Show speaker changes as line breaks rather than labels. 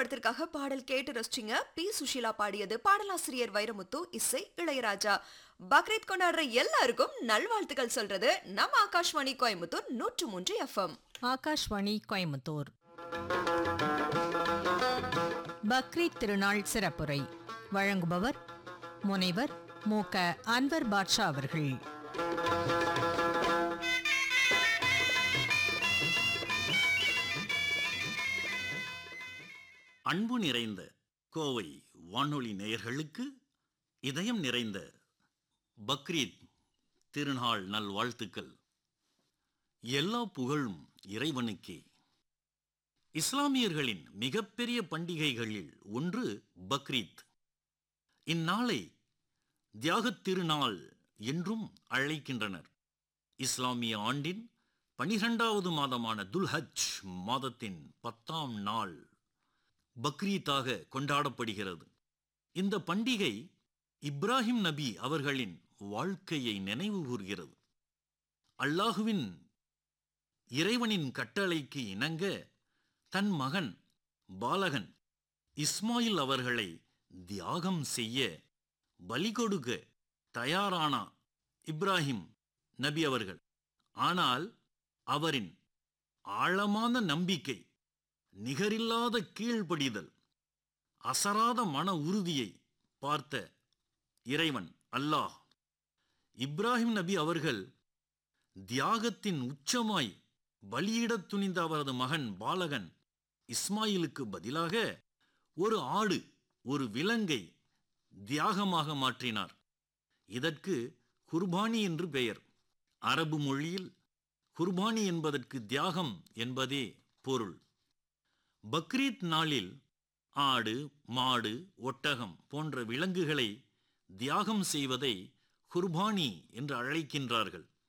திரைப்படத்திற்காக பாடல் கேட்டு ரசிச்சிங்க பி சுஷீலா பாடியது பாடலாசிரியர் வைரமுத்து இசை இளையராஜா பக்ரீத் கொண்டாடுற எல்லாருக்கும் நல்வாழ்த்துக்கள் சொல்றது நம்ம ஆகாஷ்வாணி கோயம்புத்தூர் நூற்று மூன்று எஃப்எம்
ஆகாஷ்வாணி கோயம்புத்தூர் பக்ரீத் திருநாள் சிறப்புரை வழங்குபவர் முனைவர் மு க அன்வர் பாட்ஷா அவர்கள்
அன்பு நிறைந்த கோவை வானொலி நேயர்களுக்கு இதயம் நிறைந்த பக்ரீத் திருநாள் நல்வாழ்த்துக்கள் எல்லா புகழும் இறைவனுக்கே இஸ்லாமியர்களின் மிகப்பெரிய பண்டிகைகளில் ஒன்று பக்ரீத் இந்நாளை தியாகத் திருநாள் என்றும் அழைக்கின்றனர் இஸ்லாமிய ஆண்டின் பனிரெண்டாவது மாதமான துல்ஹஜ் மாதத்தின் பத்தாம் நாள் பக்ரீத்தாக கொண்டாடப்படுகிறது இந்த பண்டிகை இப்ராஹிம் நபி அவர்களின் வாழ்க்கையை நினைவு கூர்கிறது அல்லாஹுவின் இறைவனின் கட்டளைக்கு இணங்க தன் மகன் பாலகன் இஸ்மாயில் அவர்களை தியாகம் செய்ய பலி கொடுக்க தயாரானா இப்ராஹிம் நபி அவர்கள் ஆனால் அவரின் ஆழமான நம்பிக்கை நிகரில்லாத கீழ்ப்படிதல் அசராத மன உறுதியை பார்த்த இறைவன் அல்லாஹ் இப்ராஹிம் நபி அவர்கள் தியாகத்தின் உச்சமாய் பலியிடத் துணிந்த அவரது மகன் பாலகன் இஸ்மாயிலுக்கு பதிலாக ஒரு ஆடு ஒரு விலங்கை தியாகமாக மாற்றினார் இதற்கு குர்பானி என்று பெயர் அரபு மொழியில் குர்பானி என்பதற்கு தியாகம் என்பதே பொருள் பக்ரீத் நாளில் ஆடு மாடு ஒட்டகம் போன்ற விலங்குகளை தியாகம் செய்வதை குர்பானி என்று அழைக்கின்றார்கள்